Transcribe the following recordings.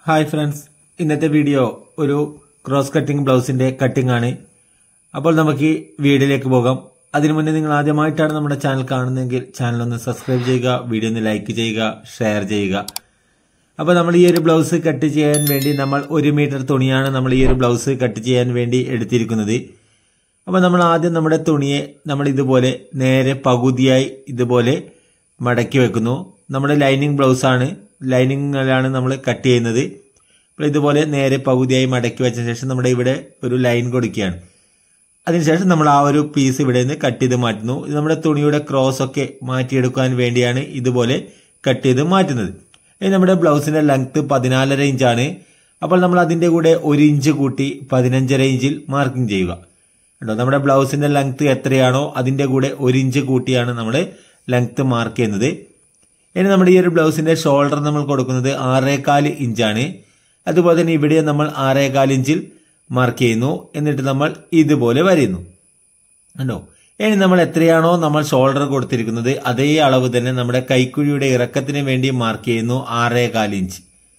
Hi friends ഇന്നത്തെ video ഒരു cross cutting ബ്ലൗസിന്റെ കട്ടിംഗ് ആണ് അപ്പോൾ നമുക്ക് ഈ വീഡിയോയിലേക്ക് പോകാം അതിനു മുന്നേ നിങ്ങൾ ആദ്യമായിട്ടാണ് നമ്മുടെ ചാനൽ കാണുന്നതെങ്കിൽ ചാനൽ ഒന്ന് സബ്സ്ക്രൈബ് ചെയ്യുക വീഡിയോ ഒന്ന് ലൈക്ക് ചെയ്യുക ഷെയർ ചെയ്യുക അപ്പോൾ നമ്മൾ ഈ ഒരു ബ്ലൗസ് കട്ട് ചെയ്യാൻ വേണ്ടി നമ്മൾ ഒരു മീറ്റർ തുണിയാണ് നമ്മൾ ഈ ഒരു ബ്ലൗസ് കട്ട് ചെയ്യാൻ വേണ്ടി എടുത്തിരിക്കുന്നത് അപ്പോൾ നമ്മൾ ആദ്യം നമ്മുടെ തുണിയെ നമ്മൾ ഇതുപോലെ നേരെ പകുതിയായി ഇതുപോലെ മടക്കി വെക്കുന്നു നമ്മുടെ ലൈനിങ് ബ്ലൗസ് ആണ് ലൈനിങ്ങിലാണ് നമ്മൾ കട്ട് ചെയ്യുന്നത് അപ്പോൾ ഇതുപോലെ നേരെ പകുതിയായി മടക്കി വെച്ച ശേഷം നമ്മുടെ ഇവിടെ ഒരു ലൈൻ കൊടുക്കുകയാണ് അതിനുശേഷം നമ്മൾ ആ ഒരു പീസ് ഇവിടെ നിന്ന് കട്ട് ചെയ്ത് മാറ്റുന്നു ഇത് നമ്മുടെ തുണിയുടെ ക്രോസ് ഒക്കെ മാറ്റിയെടുക്കാൻ വേണ്ടിയാണ് ഇതുപോലെ കട്ട് ചെയ്ത് മാറ്റുന്നത് ഇനി നമ്മുടെ ബ്ലൗസിന്റെ ലെങ്ത് പതിനാലര ഇഞ്ചാണ് അപ്പോൾ നമ്മൾ അതിന്റെ കൂടെ ഒരു ഇഞ്ച് കൂട്ടി പതിനഞ്ചര ഇഞ്ചിൽ മാർക്കിംഗ് ചെയ്യുക കേട്ടോ നമ്മുടെ ബ്ലൗസിന്റെ ലെങ്ത് എത്രയാണോ അതിന്റെ കൂടെ ഒരു ഇഞ്ച് കൂട്ടിയാണ് നമ്മൾ ലെങ്ത് മാർക്ക് ചെയ്യുന്നത് ഇനി നമ്മുടെ ഈ ഒരു ബ്ലൗസിന്റെ ഷോൾഡർ നമ്മൾ കൊടുക്കുന്നത് ആറേകാല് ഇഞ്ചാണ് അതുപോലെ തന്നെ ഇവിടെ നമ്മൾ ആറേകാൽ ഇഞ്ചിൽ മാർക്ക് ചെയ്യുന്നു എന്നിട്ട് നമ്മൾ ഇതുപോലെ വരയുന്നു കണ്ടോ ഇനി നമ്മൾ എത്രയാണോ നമ്മൾ ഷോൾഡർ കൊടുത്തിരിക്കുന്നത് അതേ അളവ് തന്നെ നമ്മുടെ കൈക്കുഴിയുടെ ഇറക്കത്തിന് വേണ്ടി മാർക്ക് ചെയ്യുന്നു ആറേകാൽ ഇഞ്ച്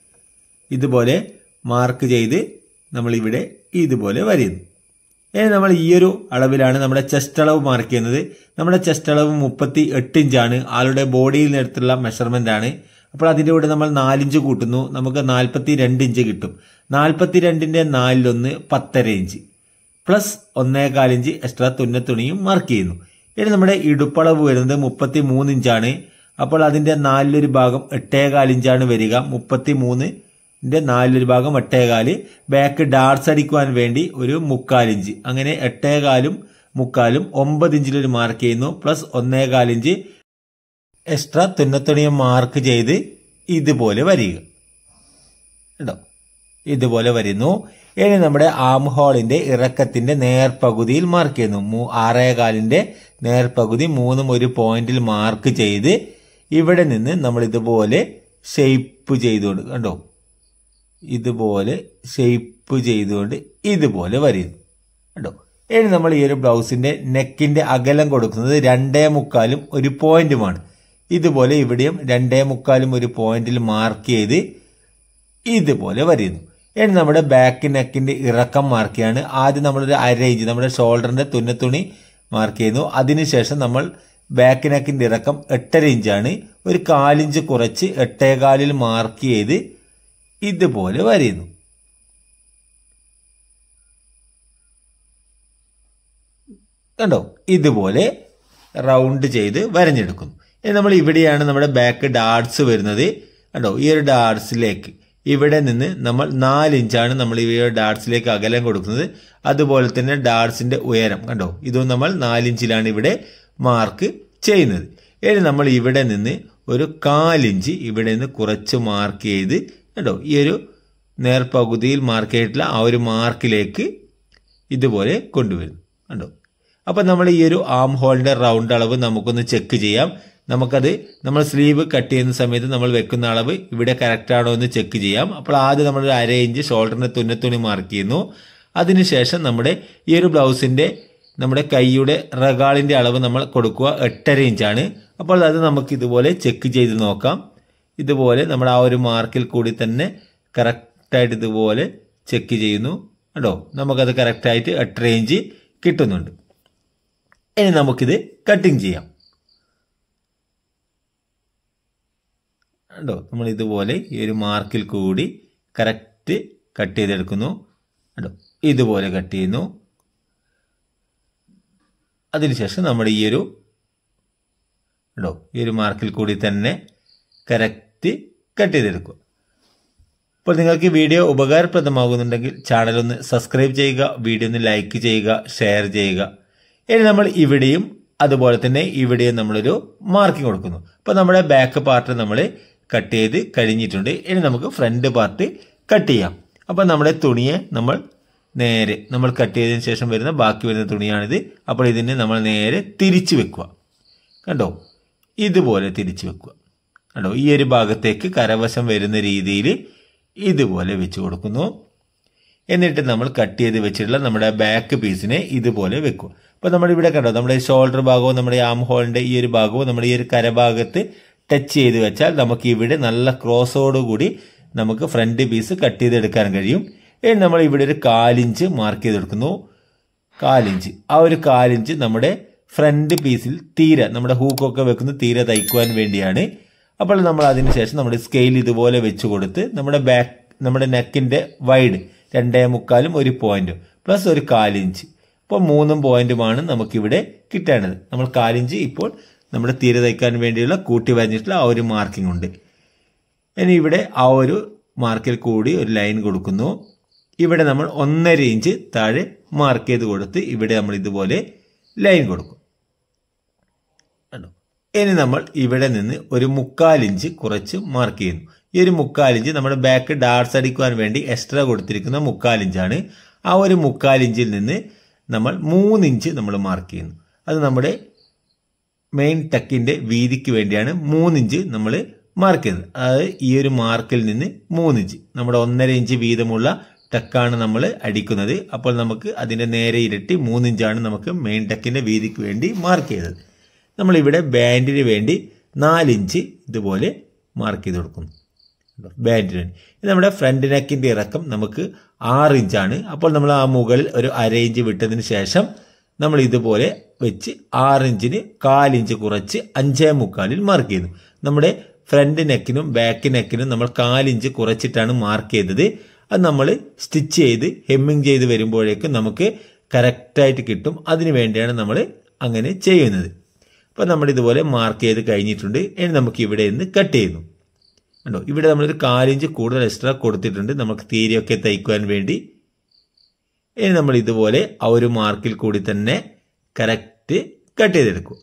ഇതുപോലെ മാർക്ക് ചെയ്ത് നമ്മൾ ഇവിടെ ഇതുപോലെ വരയുന്നു ഇനി നമ്മൾ ഈ ഒരു അളവിലാണ് നമ്മുടെ ചെസ്റ്റ് അളവ് മാർക്ക് ചെയ്യുന്നത് നമ്മുടെ ചെസ്റ്റ് അളവ് മുപ്പത്തി എട്ട് ഇഞ്ചാണ് ആളുടെ ബോഡിയിൽ നിന്നെടുത്തുള്ള മെഷർമെന്റ് ആണ് അപ്പോൾ അതിൻ്റെ കൂടെ നമ്മൾ നാലിഞ്ച് കൂട്ടുന്നു നമുക്ക് നാൽപ്പത്തി രണ്ട് ഇഞ്ച് കിട്ടും നാൽപ്പത്തി രണ്ടിൻ്റെ നാലിലൊന്ന് പത്തര ഇഞ്ച് പ്ലസ് ഒന്നേകാൽ ഇഞ്ച് എക്സ്ട്രാ തുന്നത്തുണിയും മാർക്ക് ചെയ്യുന്നു ഇനി നമ്മുടെ ഇടുപ്പളവ് വരുന്നത് മുപ്പത്തി മൂന്ന് ഇഞ്ചാണ് അപ്പോൾ അതിൻ്റെ നാലിലൊരു ഭാഗം എട്ടേകാൽ ഇഞ്ചാണ് വരിക മുപ്പത്തി മൂന്നിൻ്റെ നാലിലൊരു ഭാഗം എട്ടേകാല് ബാക്ക് ഡാർട്സ് അടിക്കുവാൻ വേണ്ടി ഒരു മുക്കാൽ ഇഞ്ച് അങ്ങനെ എട്ടേകാലും മുക്കാലും ഒമ്പത് ഇഞ്ചിലൊരു മാർക്ക് ചെയ്യുന്നു പ്ലസ് ഒന്നേകാൽ ഇഞ്ച് എക്സ്ട്രാ തുന്നത്തുണിയും മാർക്ക് ചെയ്ത് ഇതുപോലെ വരിക കേട്ടോ ഇതുപോലെ വരുന്നു ഇനി നമ്മുടെ ആം ഹോളിന്റെ ഇറക്കത്തിന്റെ നേർപകുതിയിൽ മാർക്ക് ചെയ്യുന്നു മൂ- ആറേകാലിന്റെ നേർപകുതി മൂന്നും ഒരു പോയിന്റിൽ മാർക്ക് ചെയ്ത് ഇവിടെ നിന്ന് നമ്മൾ ഇതുപോലെ ഷെയ്പ്പ് ചെയ്തുകൊണ്ട് കണ്ടോ ഇതുപോലെ ഷെയ്പ്പ് ചെയ്തുകൊണ്ട് ഇതുപോലെ വരുന്നു കണ്ടോ ഇനി നമ്മൾ ഈ ഒരു ബ്ലൗസിന്റെ നെക്കിന്റെ അകലം കൊടുക്കുന്നത് രണ്ടേ മുക്കാലും ഒരു പോയിന്റുമാണ് ഇതുപോലെ ഇവിടെയും രണ്ടേ മുക്കാലും ഒരു പോയിന്റിൽ മാർക്ക് ചെയ്ത് ഇതുപോലെ വരുന്നു ഇനി നമ്മുടെ ബാക്ക് നെക്കിന്റെ ഇറക്കം മാർക്ക് ചെയ്യാണ് ആദ്യം നമ്മളൊരു അര ഇഞ്ച് നമ്മുടെ ഷോൾഡറിന്റെ തുന്നത്തുണി മാർക്ക് ചെയ്യുന്നു അതിനുശേഷം നമ്മൾ ബാക്ക് നെക്കിന്റെ ഇറക്കം എട്ടര ഇഞ്ചാണ് ഒരു കാലിഞ്ച് കുറച്ച് എട്ടേകാലിൽ മാർക്ക് ചെയ്ത് ഇതുപോലെ വരയുന്നു കണ്ടോ ഇതുപോലെ റൗണ്ട് ചെയ്ത് വരഞ്ഞെടുക്കുന്നു ഇനി നമ്മൾ ഇവിടെയാണ് നമ്മുടെ ബാക്ക് ഡാർട്സ് വരുന്നത് കണ്ടോ ഈ ഒരു ഡാർട്സിലേക്ക് ഇവിടെ നിന്ന് നമ്മൾ നാല് ഇഞ്ചാണ് നമ്മൾ ഈ ഒരു ഡാർട്സിലേക്ക് അകലം കൊടുക്കുന്നത് അതുപോലെ തന്നെ ഡാർട്സിന്റെ ഉയരം കണ്ടോ ഇതും നമ്മൾ നാലിഞ്ചിലാണ് ഇവിടെ മാർക്ക് ചെയ്യുന്നത് ഇനി നമ്മൾ ഇവിടെ നിന്ന് ഒരു കാലിഞ്ച് ഇവിടെ നിന്ന് കുറച്ച് മാർക്ക് ചെയ്ത് കണ്ടോ ഈ ഒരു നേർപകുതിയിൽ മാർക്ക് ചെയ്തിട്ടുള്ള ആ ഒരു മാർക്കിലേക്ക് ഇതുപോലെ കൊണ്ടുവരും കണ്ടോ അപ്പം നമ്മൾ ഈ ഒരു ആം ഹോളിന്റെ റൗണ്ട് അളവ് നമുക്കൊന്ന് ചെക്ക് ചെയ്യാം നമുക്കത് നമ്മൾ സ്ലീവ് കട്ട് ചെയ്യുന്ന സമയത്ത് നമ്മൾ വെക്കുന്ന അളവ് ഇവിടെ കറക്റ്റ് ആണോ എന്ന് ചെക്ക് ചെയ്യാം അപ്പോൾ ആദ്യം നമ്മൾ ഒരു അര ഇഞ്ച് ഷോൾഡറിന്റെ തുന്നത്തുണി മാർക്ക് ചെയ്യുന്നു അതിനുശേഷം നമ്മുടെ ഈ ഒരു ബ്ലൗസിന്റെ നമ്മുടെ കൈയുടെ റഗാളിന്റെ അളവ് നമ്മൾ കൊടുക്കുക എട്ടര ഇഞ്ചാണ് അപ്പോൾ അത് നമുക്ക് ഇതുപോലെ ചെക്ക് ചെയ്ത് നോക്കാം ഇതുപോലെ നമ്മൾ ആ ഒരു മാർക്കിൽ കൂടി തന്നെ കറക്റ്റായിട്ട് ഇതുപോലെ ചെക്ക് ചെയ്യുന്നു കേട്ടോ നമുക്കത് കറക്റ്റായിട്ട് എട്ടര ഇഞ്ച് കിട്ടുന്നുണ്ട് ഇനി നമുക്കിത് കട്ടിങ് ചെയ്യാം കണ്ടോ നമ്മൾ ഇതുപോലെ ഈ ഒരു മാർക്കിൽ കൂടി കറക്റ്റ് കട്ട് ചെയ്തെടുക്കുന്നു കണ്ടോ ഇതുപോലെ കട്ട് ചെയ്യുന്നു അതിനുശേഷം നമ്മൾ ഈ ഒരു കണ്ടോ ഈ ഒരു മാർക്കിൽ കൂടി തന്നെ കറക്റ്റ് കട്ട് ചെയ്തെടുക്കുക അപ്പോൾ നിങ്ങൾക്ക് ഈ വീഡിയോ ഉപകാരപ്രദമാകുന്നുണ്ടെങ്കിൽ ചാനൽ ഒന്ന് സബ്സ്ക്രൈബ് ചെയ്യുക വീഡിയോ ഒന്ന് ലൈക്ക് ചെയ്യുക ഷെയർ ചെയ്യുക ഇനി നമ്മൾ ഇവിടെയും അതുപോലെ തന്നെ ഇവിടെയും നമ്മളൊരു മാർക്കിംഗ് കൊടുക്കുന്നു അപ്പോൾ നമ്മുടെ ബാക്ക് പാർട്ട് നമ്മൾ കട്ട് ചെയ്ത് കഴിഞ്ഞിട്ടുണ്ട് ഇനി നമുക്ക് ഫ്രണ്ട് പാർട്ട് കട്ട് ചെയ്യാം അപ്പോൾ നമ്മുടെ തുണിയെ നമ്മൾ നേരെ നമ്മൾ കട്ട് ചെയ്തതിന് ശേഷം വരുന്ന ബാക്കി വരുന്ന തുണിയാണിത് അപ്പോൾ ഇതിനെ നമ്മൾ നേരെ തിരിച്ചു വെക്കുക കണ്ടോ ഇതുപോലെ തിരിച്ചു വെക്കുക കണ്ടോ ഈ ഒരു ഭാഗത്തേക്ക് കരവശം വരുന്ന രീതിയിൽ ഇതുപോലെ വെച്ച് കൊടുക്കുന്നു എന്നിട്ട് നമ്മൾ കട്ട് ചെയ്ത് വെച്ചിട്ടുള്ള നമ്മുടെ ബാക്ക് പീസിനെ ഇതുപോലെ വെക്കുക അപ്പോൾ നമ്മൾ ഇവിടെ കണ്ടോ നമ്മുടെ ഷോൾഡർ ഭാഗവും നമ്മുടെ ആം ഹോളിന്റെ ഈ ഒരു ഭാഗവും നമ്മുടെ ഈ ഒരു കരഭാഗത്ത് ടച്ച് ചെയ്ത് വെച്ചാൽ നമുക്ക് ഇവിടെ നല്ല ക്രോസോട് കൂടി നമുക്ക് ഫ്രണ്ട് പീസ് കട്ട് ചെയ്തെടുക്കാൻ കഴിയും ഇനി നമ്മൾ ഇവിടെ ഒരു കാലിഞ്ച് മാർക്ക് ചെയ്തെടുക്കുന്നു കാലിഞ്ച് ആ ഒരു കാലിഞ്ച് നമ്മുടെ ഫ്രണ്ട് പീസിൽ തീരെ നമ്മുടെ ഹൂക്കൊക്കെ വെക്കുന്ന തീരെ തയ്ക്കുവാൻ വേണ്ടിയാണ് അപ്പോൾ നമ്മൾ അതിന് ശേഷം നമ്മുടെ സ്കെയിൽ ഇതുപോലെ വെച്ച് കൊടുത്ത് നമ്മുടെ ബാക്ക് നമ്മുടെ നെക്കിന്റെ വൈഡ് രണ്ടേ മുക്കാലും ഒരു പോയിന്റും പ്ലസ് ഒരു കാലിഞ്ച് ഇപ്പോൾ മൂന്നും പോയിന്റുമാണ് നമുക്കിവിടെ കിട്ടേണ്ടത് നമ്മൾ കാലിഞ്ച് ഇപ്പോൾ നമ്മുടെ തീരെ തയ്ക്കാൻ വേണ്ടിയുള്ള കൂട്ടി വരഞ്ഞിട്ടുള്ള ആ ഒരു മാർക്കിംഗ് ഉണ്ട് ഇനി ഇവിടെ ആ ഒരു മാർക്കിൽ കൂടി ഒരു ലൈൻ കൊടുക്കുന്നു ഇവിടെ നമ്മൾ ഒന്നര ഇഞ്ച് താഴെ മാർക്ക് ചെയ്ത് കൊടുത്ത് ഇവിടെ നമ്മൾ ഇതുപോലെ ലൈൻ കൊടുക്കും കണ്ടോ ഇനി നമ്മൾ ഇവിടെ നിന്ന് ഒരു മുക്കാൽ ഇഞ്ച് കുറച്ച് മാർക്ക് ചെയ്യുന്നു ഈ ഒരു മുക്കാൽ ഇഞ്ച് നമ്മുടെ ബാക്ക് ഡാർട്സ് അടിക്കുവാൻ വേണ്ടി എക്സ്ട്രാ കൊടുത്തിരിക്കുന്ന മുക്കാൽ ഇഞ്ചാണ് ആ ഒരു മുക്കാൽ ഇഞ്ചിൽ നിന്ന് നമ്മൾ മൂന്ന് ഇഞ്ച് നമ്മൾ മാർക്ക് ചെയ്യുന്നു അത് നമ്മുടെ മെയിൻ ടക്കിന്റെ വീതിക്ക് വേണ്ടിയാണ് മൂന്നിഞ്ച് നമ്മൾ മാർക്ക് ചെയ്യുന്നത് അതായത് ഈ ഒരു മാർക്കിൽ നിന്ന് മൂന്നിഞ്ച് നമ്മുടെ ഒന്നര ഇഞ്ച് വീതമുള്ള ടക്കാണ് നമ്മൾ അടിക്കുന്നത് അപ്പോൾ നമുക്ക് അതിന്റെ നേരെ ഇരട്ടി മൂന്നിഞ്ചാണ് നമുക്ക് മെയിൻ ടക്കിന്റെ വീതിക്ക് വേണ്ടി മാർക്ക് ചെയ്തത് നമ്മൾ ഇവിടെ ബാൻഡിന് വേണ്ടി നാലിഞ്ച് ഇതുപോലെ മാർക്ക് ചെയ്ത് കൊടുക്കുന്നു ബാൻഡിന് വേണ്ടി ഇത് നമ്മുടെ ഫ്രണ്ട് നെക്കിന്റെ ഇറക്കം നമുക്ക് ആറ് ഇഞ്ചാണ് അപ്പോൾ നമ്മൾ ആ മുകളിൽ ഒരു അര ഇഞ്ച് വിട്ടതിന് ശേഷം നമ്മൾ ഇതുപോലെ വെച്ച് ആറ് ഇഞ്ചിന് കാലിഞ്ച് കുറച്ച് അഞ്ചേ മുക്കാലിൽ മാർക്ക് ചെയ്യുന്നു നമ്മുടെ ഫ്രണ്ട് നെക്കിനും ബാക്ക് നെക്കിനും നമ്മൾ കാലിഞ്ച് കുറച്ചിട്ടാണ് മാർക്ക് ചെയ്തത് അത് നമ്മൾ സ്റ്റിച്ച് ചെയ്ത് ഹെമ്മിങ് ചെയ്ത് വരുമ്പോഴേക്കും നമുക്ക് കറക്റ്റായിട്ട് കിട്ടും അതിനു വേണ്ടിയാണ് നമ്മൾ അങ്ങനെ ചെയ്യുന്നത് അപ്പോൾ നമ്മൾ ഇതുപോലെ മാർക്ക് ചെയ്ത് കഴിഞ്ഞിട്ടുണ്ട് ഇനി നമുക്ക് ഇവിടെ നിന്ന് കട്ട് ചെയ്യുന്നു കണ്ടോ ഇവിടെ നമ്മളൊരു കാലിഞ്ച് കൂടുതൽ എക്സ്ട്രാ കൊടുത്തിട്ടുണ്ട് നമുക്ക് തീരെയൊക്കെ തയ്ക്കുവാൻ വേണ്ടി ഇനി നമ്മൾ ഇതുപോലെ ആ ഒരു മാർക്കിൽ കൂടി തന്നെ കറക്റ്റ് കട്ട് ചെയ്തെടുക്കും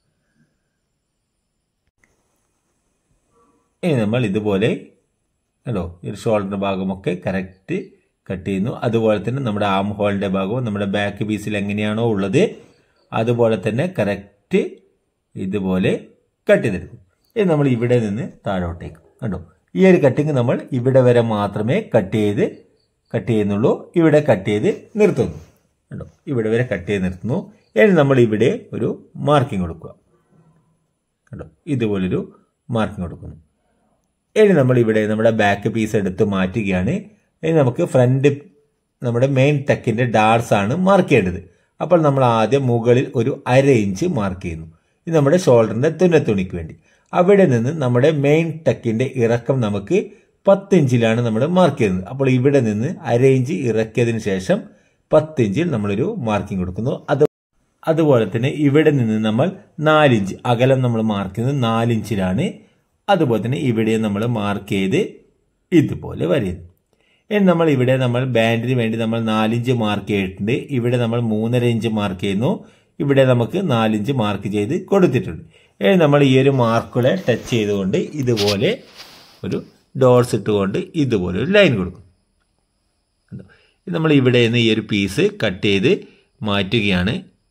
ഇനി നമ്മൾ ഇതുപോലെ കണ്ടോ ഈ ഒരു ഷോൾഡർ ഭാഗമൊക്കെ കറക്റ്റ് കട്ട് ചെയ്യുന്നു അതുപോലെ തന്നെ നമ്മുടെ ആം ഹോളിന്റെ ഭാഗവും നമ്മുടെ ബാക്ക് പീസിൽ എങ്ങനെയാണോ ഉള്ളത് അതുപോലെ തന്നെ കറക്റ്റ് ഇതുപോലെ കട്ട് ചെയ്തെടുക്കും ഇനി നമ്മൾ ഇവിടെ നിന്ന് താഴോട്ടേക്ക് കണ്ടോ ഈ ഒരു കട്ടിങ് നമ്മൾ ഇവിടെ വരെ മാത്രമേ കട്ട് ചെയ്ത് കട്ട് ചെയ്യുന്നുള്ളൂ ഇവിടെ കട്ട് ചെയ്ത് നിർത്തുന്നു കണ്ടോ ഇവിടെ വരെ കട്ട് ചെയ്ത് നിർത്തുന്നു ഇനി നമ്മൾ ഇവിടെ ഒരു മാർക്കിംഗ് കൊടുക്കുക കണ്ടോ ഇതുപോലൊരു മാർക്കിംഗ് കൊടുക്കുന്നു ഇനി നമ്മൾ ഇവിടെ നമ്മുടെ ബാക്ക് പീസ് എടുത്ത് മാറ്റുകയാണ് ഇനി നമുക്ക് ഫ്രണ്ട് നമ്മുടെ മെയിൻ ടെക്കിന്റെ ഡാർസ് ആണ് മാർക്ക് ചെയ്യേണ്ടത് അപ്പോൾ നമ്മൾ ആദ്യം മുകളിൽ ഒരു അര ഇഞ്ച് മാർക്ക് ചെയ്യുന്നു ഇത് നമ്മുടെ ഷോൾഡറിന്റെ തുന്നത്തുണിക്ക് വേണ്ടി അവിടെ നിന്ന് നമ്മുടെ മെയിൻ ടെക്കിന്റെ ഇറക്കം നമുക്ക് പത്ത് ഇഞ്ചിലാണ് നമ്മൾ മാർക്ക് ചെയ്യുന്നത് അപ്പോൾ ഇവിടെ നിന്ന് അര ഇഞ്ച് ഇറക്കിയതിന് ശേഷം പത്ത് ഇഞ്ചിൽ നമ്മളൊരു മാർക്കിംഗ് കൊടുക്കുന്നു അത് അതുപോലെ തന്നെ ഇവിടെ നിന്ന് നമ്മൾ നാലിഞ്ച് അകലം നമ്മൾ മാർക്ക് ചെയ്യുന്നത് നാലിഞ്ചിലാണ് അതുപോലെ തന്നെ ഇവിടെ നമ്മൾ മാർക്ക് ചെയ്ത് ഇതുപോലെ വരയുന്നു ഇനി നമ്മൾ ഇവിടെ നമ്മൾ ബാൻഡിന് വേണ്ടി നമ്മൾ നാലിഞ്ച് മാർക്ക് ചെയ്തിട്ടുണ്ട് ഇവിടെ നമ്മൾ മൂന്നര ഇഞ്ച് മാർക്ക് ചെയ്യുന്നു ഇവിടെ നമുക്ക് നാലിഞ്ച് മാർക്ക് ചെയ്ത് കൊടുത്തിട്ടുണ്ട് ഇനി നമ്മൾ ഈ ഒരു മാർക്കുകളെ ടച്ച് ചെയ്തുകൊണ്ട് ഇതുപോലെ ഒരു ഡോട്ട്സ് ഇട്ടുകൊണ്ട് ഇതുപോലെ ഒരു ലൈൻ കൊടുക്കും കണ്ടോ? ഇത് നമ്മൾ ഇവിടെ നിന്ന് ഈ ഒരു പീസ് കട്ട് ചെയ്ത് മാറ്റുകയാണ്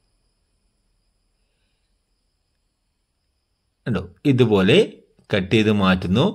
കണ്ടോ ഇതുപോലെ കട്ട് ചെയ്ത് മാറ്റുന്നു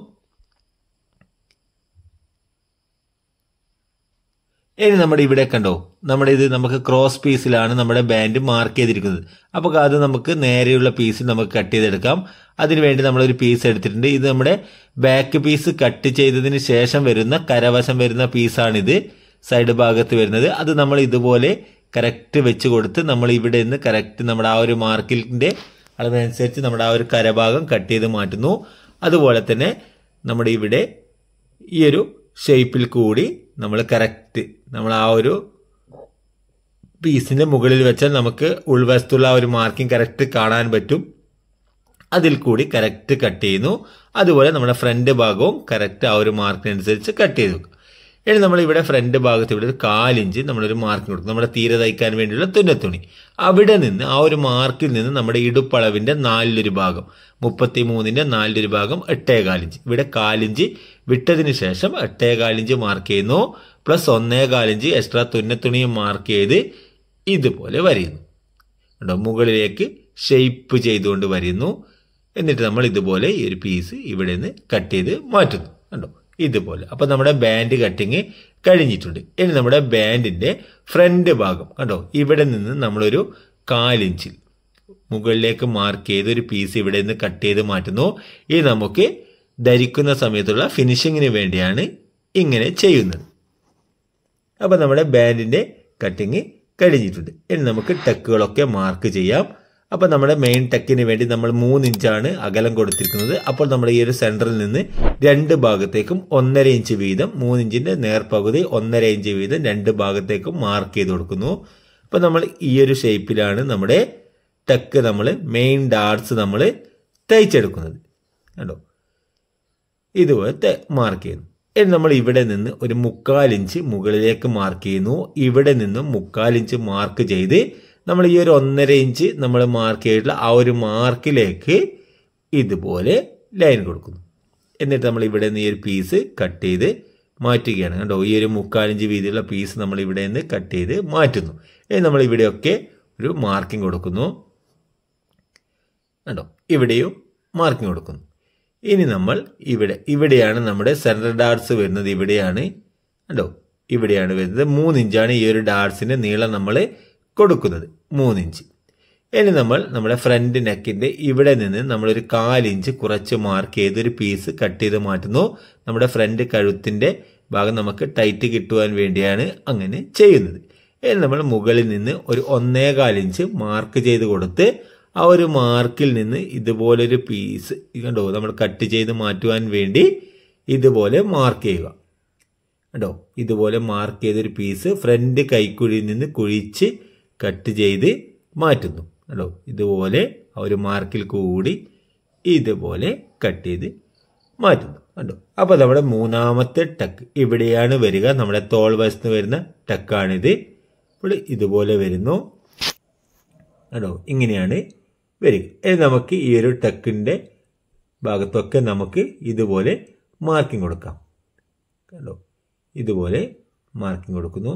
ഇനി നമ്മുടെ ഇവിടെ കണ്ടോ നമ്മുടെ ഇത് നമുക്ക് ക്രോസ് പീസിലാണ് നമ്മുടെ ബാൻഡ് മാർക്ക് ചെയ്തിരിക്കുന്നത് അപ്പോൾ അത് നമുക്ക് നേരെയുള്ള പീസിൽ നമുക്ക് കട്ട് ചെയ്തെടുക്കാം അതിനുവേണ്ടി നമ്മളൊരു പീസ് എടുത്തിട്ടുണ്ട് ഇത് നമ്മുടെ ബാക്ക് പീസ് കട്ട് ചെയ്തതിന് ശേഷം വരുന്ന കരവശം വരുന്ന പീസാണിത് സൈഡ് ഭാഗത്ത് വരുന്നത് അത് നമ്മൾ ഇതുപോലെ കറക്റ്റ് വെച്ച് കൊടുത്ത് നമ്മൾ ഇവിടെ നിന്ന് കറക്റ്റ് നമ്മുടെ ആ ഒരു മാർക്കിന്റെ അളവനുസരിച്ച് നമ്മുടെ ആ ഒരു കരഭാഗം കട്ട് ചെയ്ത് മാറ്റുന്നു അതുപോലെ തന്നെ നമ്മുടെ ഇവിടെ ഈ ഒരു ഷേപ്പിൽ കൂടി നമ്മൾ കറക്റ്റ് നമ്മൾ ആ ഒരു പീസിന്റെ മുകളിൽ വെച്ചാൽ നമുക്ക് ഉൾവശത്തുള്ള ആ ഒരു മാർക്കിംഗ് കറക്റ്റ് കാണാൻ പറ്റും അതിൽ കൂടി കറക്റ്റ് കട്ട് ചെയ്യുന്നു അതുപോലെ നമ്മുടെ ഫ്രണ്ട് ഭാഗവും കറക്റ്റ് ആ ഒരു മാർക്കിനനുസരിച്ച് കട്ട് ചെയ്തു വെക്കും ഇനി നമ്മൾ ഇവിടെ ഫ്രണ്ട് ഭാഗത്ത് ഇവിടെ ഒരു കാലിഞ്ച് നമ്മളൊരു മാർക്കിംഗ് കൊടുക്കും നമ്മുടെ തീരെ തയ്ക്കാൻ വേണ്ടിയുള്ള തുന്നത്തുണി അവിടെ നിന്ന് ആ ഒരു മാർക്കിൽ നിന്ന് നമ്മുടെ ഇടുപ്പളവിന്റെ നാലിലൊരു ഭാഗം മുപ്പത്തി മൂന്നിന്റെ നാലിലൊരു ഭാഗം എട്ടേ കാലിഞ്ച് ഇവിടെ കാലിഞ്ച് വിട്ടതിന് ശേഷം എട്ടേ കാലിഞ്ച് മാർക്ക് ചെയ്യുന്നു പ്ലസ് ഒന്നേ കാലിഞ്ച് എക്സ്ട്രാ തുന്നത്തുണിയും മാർക്ക് ചെയ്ത് ഇതുപോലെ വരയുന്നു കണ്ടോ മുകളിലേക്ക് ഷെയ്പ്പ് ചെയ്തുകൊണ്ട് വരുന്നു എന്നിട്ട് നമ്മൾ ഇതുപോലെ ഈ ഒരു പീസ് ഇവിടെ നിന്ന് കട്ട് ചെയ്ത് മാറ്റുന്നു കണ്ടോ ഇതുപോലെ അപ്പൊ നമ്മുടെ ബാൻഡ് കട്ടിങ് കഴിഞ്ഞിട്ടുണ്ട് ഇനി നമ്മുടെ ബാൻഡിന്റെ ഫ്രണ്ട് ഭാഗം കണ്ടോ ഇവിടെ നിന്ന് നമ്മളൊരു കാലിഞ്ചിൽ മുകളിലേക്ക് മാർക്ക് ചെയ്ത് ഒരു പീസ് ഇവിടെ നിന്ന് കട്ട് ചെയ്ത് മാറ്റുന്നു ഇനി നമുക്ക് ധരിക്കുന്ന സമയത്തുള്ള ഫിനിഷിങ്ങിന് വേണ്ടിയാണ് ഇങ്ങനെ ചെയ്യുന്നത് അപ്പോൾ നമ്മുടെ ബാൻഡിൻ്റെ കട്ടിങ് കഴിഞ്ഞിട്ടുണ്ട് ഇനി നമുക്ക് ടെക്കുകളൊക്കെ മാർക്ക് ചെയ്യാം അപ്പോൾ നമ്മുടെ മെയിൻ ടെക്കിന് വേണ്ടി നമ്മൾ മൂന്ന് ഇഞ്ചാണ് അകലം കൊടുത്തിരിക്കുന്നത് അപ്പോൾ നമ്മൾ ഈ ഒരു സെൻറ്ററിൽ നിന്ന് രണ്ട് ഭാഗത്തേക്കും ഒന്നര ഇഞ്ച് വീതം മൂന്ന് ഇഞ്ചിൻ്റെ നേർപകുതി ഒന്നര ഇഞ്ച് വീതം രണ്ട് ഭാഗത്തേക്കും മാർക്ക് ചെയ്ത് കൊടുക്കുന്നു അപ്പോൾ നമ്മൾ ഈ ഒരു ഷേപ്പിലാണ് നമ്മുടെ ടെക്ക് നമ്മൾ മെയിൻ ഡാർട്സ് നമ്മൾ തയ്ച്ചെടുക്കുന്നത് കണ്ടോ ഇതുപോലെ മാർക്ക് ചെയ്യുന്നു ഇനി നമ്മൾ ഇവിടെ നിന്ന് ഒരു മുക്കാൽ ഇഞ്ച് മുകളിലേക്ക് മാർക്ക് ചെയ്യുന്നു ഇവിടെ നിന്നും മുക്കാൽ ഇഞ്ച് മാർക്ക് ചെയ്ത് നമ്മൾ ഈ ഒരു ഒന്നര ഇഞ്ച് നമ്മൾ മാർക്ക് ചെയ്തിട്ടുള്ള ആ ഒരു മാർക്കിലേക്ക് ഇതുപോലെ ലൈൻ കൊടുക്കുന്നു എന്നിട്ട് നമ്മൾ ഇവിടെ നിന്ന് ഈ ഒരു പീസ് കട്ട് ചെയ്ത് മാറ്റുകയാണ് കണ്ടോ ഈ ഒരു മുക്കാലിഞ്ച് വീതിയുള്ള പീസ് നമ്മൾ ഇവിടെ നിന്ന് കട്ട് ചെയ്ത് മാറ്റുന്നു ഇനി നമ്മൾ ഇവിടെയൊക്കെ ഒരു മാർക്കിംഗ് കൊടുക്കുന്നു കണ്ടോ ഇവിടെയും മാർക്കിംഗ് കൊടുക്കുന്നു ഇനി നമ്മൾ ഇവിടെ ഇവിടെയാണ് നമ്മുടെ സെൻട്രൽ ഡാർട്സ് വരുന്നത് ഇവിടെയാണ് കണ്ടോ ഇവിടെയാണ് വരുന്നത് മൂന്ന് ഇഞ്ചാണ് ഈ ഒരു ഡാർട്സിന്റെ നീളം നമ്മൾ കൊടുക്കുന്നത് മൂന്ന് ഇഞ്ച് ഇനി നമ്മൾ നമ്മുടെ ഫ്രണ്ട് നെക്കിന്റെ ഇവിടെ നിന്ന് നമ്മളൊരു കാലിഞ്ച് കുറച്ച് മാർക്ക് ചെയ്ത് ഒരു പീസ് കട്ട് ചെയ്ത് മാറ്റുന്നു നമ്മുടെ ഫ്രണ്ട് കഴുത്തിന്റെ ഭാഗം നമുക്ക് ടൈറ്റ് കിട്ടുവാൻ വേണ്ടിയാണ് അങ്ങനെ ചെയ്യുന്നത് ഇനി നമ്മൾ മുകളിൽ നിന്ന് ഒരു ഒന്നേകാൽ ഇഞ്ച് മാർക്ക് ചെയ്ത് കൊടുത്ത് ആ ഒരു മാർക്കിൽ നിന്ന് ഇതുപോലൊരു പീസ് കണ്ടോ നമ്മൾ കട്ട് ചെയ്ത് മാറ്റുവാൻ വേണ്ടി ഇതുപോലെ മാർക്ക് ചെയ്യുക കണ്ടോ ഇതുപോലെ മാർക്ക് ചെയ്തൊരു പീസ് ഫ്രണ്ട് കൈക്കുഴിയിൽ നിന്ന് കുഴിച്ച് കട്ട് ചെയ്ത് മാറ്റുന്നു കണ്ടോ ഇതുപോലെ ആ ഒരു മാർക്കിൽ കൂടി ഇതുപോലെ കട്ട് ചെയ്ത് മാറ്റുന്നു കണ്ടോ അപ്പോൾ നമ്മുടെ മൂന്നാമത്തെ ടക്ക് ഇവിടെയാണ് വരിക നമ്മുടെ തോൾ വശത്ത് വരുന്ന ടക്കാണിത് അപ്പോൾ ഇതുപോലെ വരുന്നു കണ്ടോ ഇങ്ങനെയാണ് വരിക ഇനി നമുക്ക് ഈ ഒരു ടക്കിൻ്റെ ഭാഗത്തൊക്കെ നമുക്ക് ഇതുപോലെ മാർക്കിംഗ് കൊടുക്കാം കണ്ടോ ഇതുപോലെ മാർക്കിംഗ് കൊടുക്കുന്നു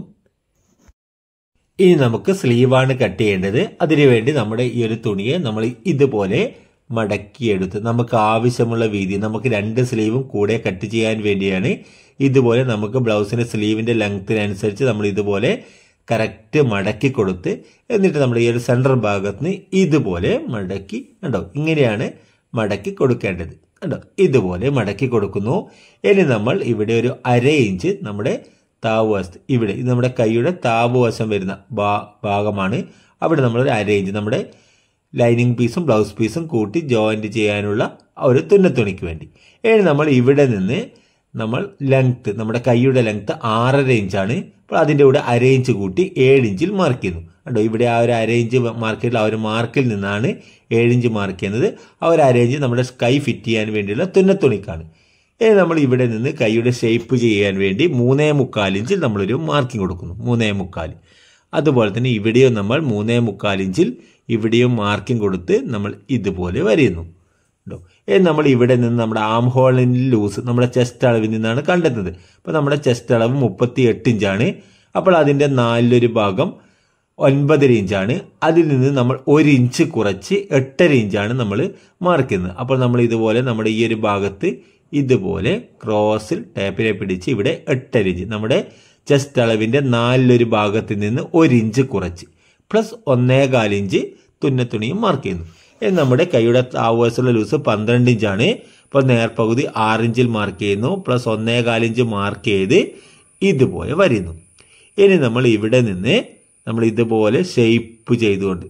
ഇനി നമുക്ക് സ്ലീവാണ് കട്ട് ചെയ്യേണ്ടത് അതിനുവേണ്ടി നമ്മുടെ ഈ ഒരു തുണിയെ നമ്മൾ ഇതുപോലെ മടക്കിയെടുത്ത് നമുക്ക് ആവശ്യമുള്ള വീതി നമുക്ക് രണ്ട് സ്ലീവും കൂടെ കട്ട് ചെയ്യാൻ വേണ്ടിയാണ് ഇതുപോലെ നമുക്ക് ബ്ലൗസിന്റെ സ്ലീവിന്റെ ലെങ്ത്തിനനുസരിച്ച് നമ്മൾ ഇതുപോലെ കറക്റ്റ് മടക്കി കൊടുത്ത് എന്നിട്ട് നമ്മൾ ഈ ഒരു സെൻട്രൽ ഭാഗത്ത് നിന്ന് ഇതുപോലെ മടക്കി കണ്ടോ ഇങ്ങനെയാണ് മടക്കി കൊടുക്കേണ്ടത് കണ്ടോ ഇതുപോലെ മടക്കി കൊടുക്കുന്നു ഇനി നമ്മൾ ഇവിടെ ഒരു അര ഇഞ്ച് നമ്മുടെ താവ് വശത്ത് ഇവിടെ ഇത് നമ്മുടെ കൈയുടെ താവ് വശം വരുന്ന ഭാഗമാണ് അവിടെ നമ്മൾ ഒരു അര ഇഞ്ച് നമ്മുടെ ലൈനിങ് പീസും ബ്ലൗസ് പീസും കൂട്ടി ജോയിന്റ് ചെയ്യാനുള്ള ഒരു തുന്നത്തുണിക്ക് വേണ്ടി ഇനി നമ്മൾ ഇവിടെ നിന്ന് നമ്മൾ ലെങ്ത്ത് നമ്മുടെ കൈയുടെ ലെങ്ത്ത് ആറര ഇഞ്ചാണ് അപ്പോൾ അതിൻ്റെ കൂടെ അര ഇഞ്ച് കൂട്ടി ഏഴ് ഇഞ്ചിൽ മാർക്ക് ചെയ്യുന്നു കണ്ടോ ഇവിടെ ആ ഒരു അര ഇഞ്ച് മാർക്ക് ചെയ്തിട്ടുള്ള ആ ഒരു മാർക്കിൽ നിന്നാണ് ഏഴ് ഇഞ്ച് മാർക്ക് ചെയ്യുന്നത് ആ ഒരു അര ഇഞ്ച് നമ്മുടെ കൈ ഫിറ്റ് ചെയ്യാൻ വേണ്ടിയുള്ള തുന്നത്തുണിക്കാണ് ഇനി നമ്മൾ ഇവിടെ നിന്ന് കൈയുടെ ഷേപ്പ് ചെയ്യാൻ വേണ്ടി മൂന്നേ മുക്കാൽ ഇഞ്ചിൽ നമ്മളൊരു മാർക്കിംഗ് കൊടുക്കുന്നു മൂന്നേ മുക്കാൽ അതുപോലെ തന്നെ ഇവിടെയും നമ്മൾ മൂന്നേ മുക്കാൽ ഇഞ്ചിൽ ഇവിടെയും മാർക്കിംഗ് കൊടുത്ത് നമ്മൾ ഇതുപോലെ വരയുന്നു കേട്ടോ ഇനി നമ്മൾ ഇവിടെ നിന്ന് നമ്മുടെ ആം ഹോളിൻ്റെ ലൂസ് നമ്മുടെ ചെസ്റ്റ് അളവിൽ നിന്നാണ് കണ്ടെത്തുന്നത് അപ്പോൾ നമ്മുടെ ചെസ്റ്റ് അളവ് മുപ്പത്തി എട്ട് ഇഞ്ചാണ് അപ്പോൾ അതിൻ്റെ നാലിലൊരു ഭാഗം ഒൻപതര ഇഞ്ചാണ് അതിൽ നിന്ന് നമ്മൾ ഒരു ഇഞ്ച് കുറച്ച് എട്ടര ഇഞ്ചാണ് നമ്മൾ മാർക്ക് ചെയ്യുന്നത് അപ്പോൾ നമ്മൾ ഇതുപോലെ നമ്മുടെ ഈ ഒരു ഭാഗത്ത് ഇതുപോലെ ക്രോസിൽ ടേപ്പിനെ പിടിച്ച് ഇവിടെ എട്ടര ഇഞ്ച് നമ്മുടെ ചെസ്റ്റ് അളവിൻ്റെ നാലിലൊരു ഭാഗത്ത് നിന്ന് ഒരു ഇഞ്ച് കുറച്ച് പ്ലസ് ഒന്നേകാൽ ഇഞ്ച് തുന്നത്തുണിയും മാർക്ക് ചെയ്യുന്നു ഇനി നമ്മുടെ കൈയുടെ താവോസുള്ള ലൂസ് പന്ത്രണ്ട് ഇഞ്ചാണ് അപ്പോൾ നേർപകുതി ആറ് ഇഞ്ചിൽ മാർക്ക് ചെയ്യുന്നു പ്ലസ് ഒന്നേകാൽ ഇഞ്ച് മാർക്ക് ചെയ്ത് ഇതുപോലെ വരുന്നു ഇനി നമ്മൾ ഇവിടെ നിന്ന് നമ്മൾ ഇതുപോലെ ഷെയ്പ്പ് ചെയ്തുകൊണ്ട്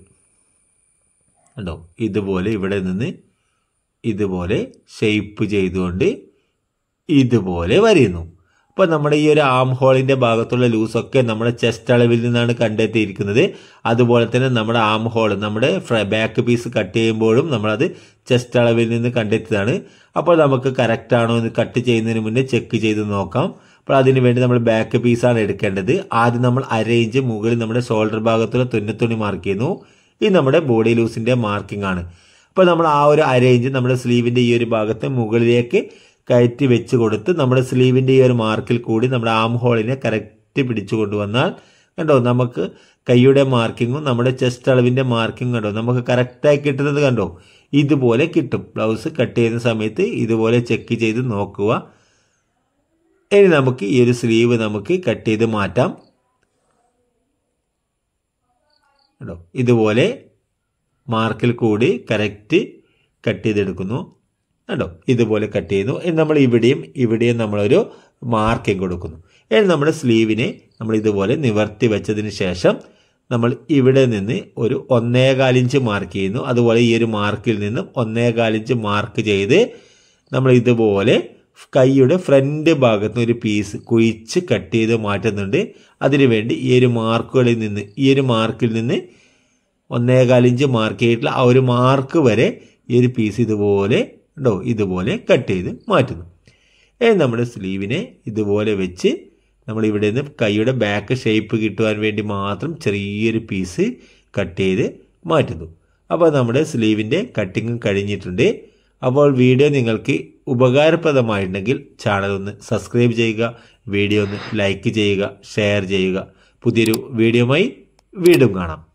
കണ്ടോ ഇതുപോലെ ഇവിടെ നിന്ന് ഇതുപോലെ ഷെയ്പ്പ് ചെയ്തുകൊണ്ട് ഇതുപോലെ വരുന്നു അപ്പോൾ നമ്മുടെ ഈ ഒരു ആം ഹോളിന്റെ ഭാഗത്തുള്ള ലൂസൊക്കെ നമ്മുടെ ചെസ്റ്റ് അളവിൽ നിന്നാണ് കണ്ടെത്തിയിരിക്കുന്നത് അതുപോലെ തന്നെ നമ്മുടെ ആം ഹോൾ നമ്മുടെ ബാക്ക് പീസ് കട്ട് ചെയ്യുമ്പോഴും നമ്മളത് ചെസ്റ്റ് അളവിൽ നിന്ന് കണ്ടെത്തിയതാണ് അപ്പോൾ നമുക്ക് കറക്റ്റ് ആണോ എന്ന് കട്ട് ചെയ്യുന്നതിന് മുന്നേ ചെക്ക് ചെയ്ത് നോക്കാം അപ്പോൾ അതിന് വേണ്ടി നമ്മൾ ബാക്ക് പീസാണ് എടുക്കേണ്ടത് ആദ്യം നമ്മൾ അര ഇഞ്ച് മുകളിൽ നമ്മുടെ ഷോൾഡർ ഭാഗത്തുള്ള തുന്നത്തുണി മാർക്ക് ചെയ്യുന്നു ഇത് നമ്മുടെ ബോഡി ലൂസിന്റെ മാർക്കിംഗ് ആണ് അപ്പോൾ നമ്മൾ ആ ഒരു അര ഇഞ്ച് നമ്മുടെ സ്ലീവിന്റെ ഈ ഒരു ഭാഗത്ത് മുകളിലേക്ക് കയറ്റി വെച്ച് കൊടുത്ത് നമ്മുടെ സ്ലീവിന്റെ ഈ ഒരു മാർക്കിൽ കൂടി നമ്മുടെ ആം ഹോളിനെ കറക്റ്റ് പിടിച്ചു കൊണ്ടുവന്നാൽ കണ്ടോ നമുക്ക് കൈയുടെ മാർക്കിങ്ങും നമ്മുടെ ചെസ്റ്റ് അളവിന്റെ മാർക്കിങ്ങും കണ്ടോ നമുക്ക് കറക്റ്റായി കിട്ടുന്നത് കണ്ടോ ഇതുപോലെ കിട്ടും ബ്ലൗസ് കട്ട് ചെയ്യുന്ന സമയത്ത് ഇതുപോലെ ചെക്ക് ചെയ്ത് നോക്കുക ഇനി നമുക്ക് ഈ ഒരു സ്ലീവ് നമുക്ക് കട്ട് ചെയ്ത് മാറ്റാം കേട്ടോ ഇതുപോലെ മാർക്കിൽ കൂടി കറക്റ്റ് കട്ട് ചെയ്തെടുക്കുന്നു കണ്ടോ ഇതുപോലെ കട്ട് ചെയ്യുന്നു ഇനി നമ്മൾ ഇവിടെയും ഇവിടെയും നമ്മളൊരു മാർക്കിംഗ് കൊടുക്കുന്നു ഇനി നമ്മുടെ സ്ലീവിനെ നമ്മൾ ഇതുപോലെ നിവർത്തി വെച്ചതിന് ശേഷം നമ്മൾ ഇവിടെ നിന്ന് ഒരു ഒന്നേകാലിഞ്ച് മാർക്ക് ചെയ്യുന്നു അതുപോലെ ഈ ഒരു മാർക്കിൽ നിന്നും ഒന്നേകാലിഞ്ച് മാർക്ക് ചെയ്ത് നമ്മൾ ഇതുപോലെ കൈയുടെ ഫ്രണ്ട് ഭാഗത്ത് ഒരു പീസ് കുഴിച്ച് കട്ട് ചെയ്ത് മാറ്റുന്നുണ്ട് അതിനുവേണ്ടി ഈ ഒരു മാർക്കുകളിൽ നിന്ന് ഈ ഒരു മാർക്കിൽ നിന്ന് ഒന്നേകാലിഞ്ച് മാർക്ക് ചെയ്തിട്ടുള്ള ആ ഒരു മാർക്ക് വരെ ഈ ഒരു പീസ് ഇതുപോലെ ഉണ്ടോ ഇതുപോലെ കട്ട് ചെയ്ത് മാറ്റുന്നു ഏ നമ്മുടെ സ്ലീവിനെ ഇതുപോലെ വെച്ച് നമ്മൾ ഇവിടെ നിന്ന് കൈയുടെ ബാക്ക് ഷേപ്പ് കിട്ടുവാൻ വേണ്ടി മാത്രം ചെറിയൊരു പീസ് കട്ട് ചെയ്ത് മാറ്റുന്നു അപ്പോൾ നമ്മുടെ സ്ലീവിൻ്റെ കട്ടിങ്ങും കഴിഞ്ഞിട്ടുണ്ട് അപ്പോൾ വീഡിയോ നിങ്ങൾക്ക് ഉപകാരപ്രദമായിട്ടുണ്ടെങ്കിൽ ചാനൽ ഒന്ന് സബ്സ്ക്രൈബ് ചെയ്യുക വീഡിയോ ഒന്ന് ലൈക്ക് ചെയ്യുക ഷെയർ ചെയ്യുക പുതിയൊരു വീഡിയോയുമായി വീണ്ടും കാണാം